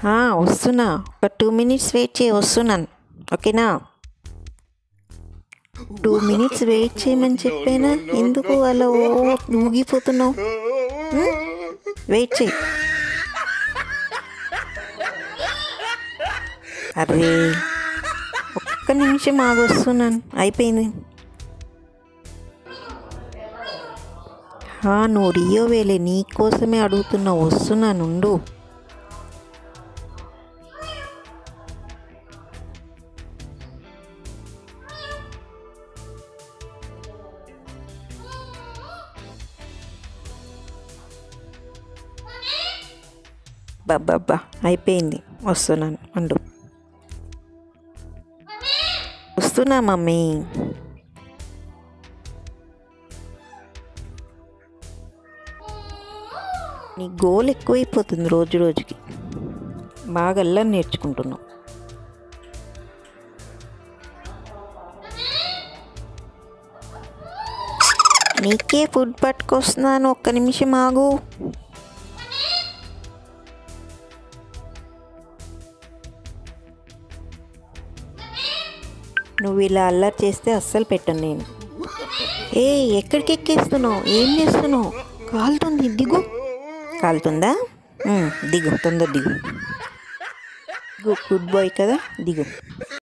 ఆ, వస్తున్నా ఒక టూ మినిట్స్ వెయిట్ చేయి వస్తున్నాను ఓకేనా టూ మినిట్స్ వెయిట్ చేయమని చెప్పానా ఎందుకు అలా ఓ ఊగిపోతున్నావు ఉం? వెయిట్ చేయి అరే ఒక్క నిమిషం ఆగొస్తున్నాను అయిపోయింది ఆ, నువ్వు రియో వేలే నీకోసమే అడుగుతున్నా వస్తున్నాను ఉండు బాబ్బా అయిపోయింది వస్తున్నాను అండు వస్తున్నా మమ్మీ నీ గోల్ ఎక్కువైపోతుంది రోజు రోజుకి బాగా అల్లరి నేర్చుకుంటున్నావు నీకే ఫుడ్ పట్టుకొస్తున్నాను ఒక్క నిమిషం ఆగు నువ్వు ఇలా అల్లరి చేస్తే అస్సలు పెట్టను నేను ఏ ఎక్కడికి ఎక్కేస్తున్నావు ఏం చేస్తున్నావు కాలుతుంది దిగు కాలుతుందా ఉమ్, దిగు తొందర దిగు దిగు గుడ్ బాయ్ కదా దిగు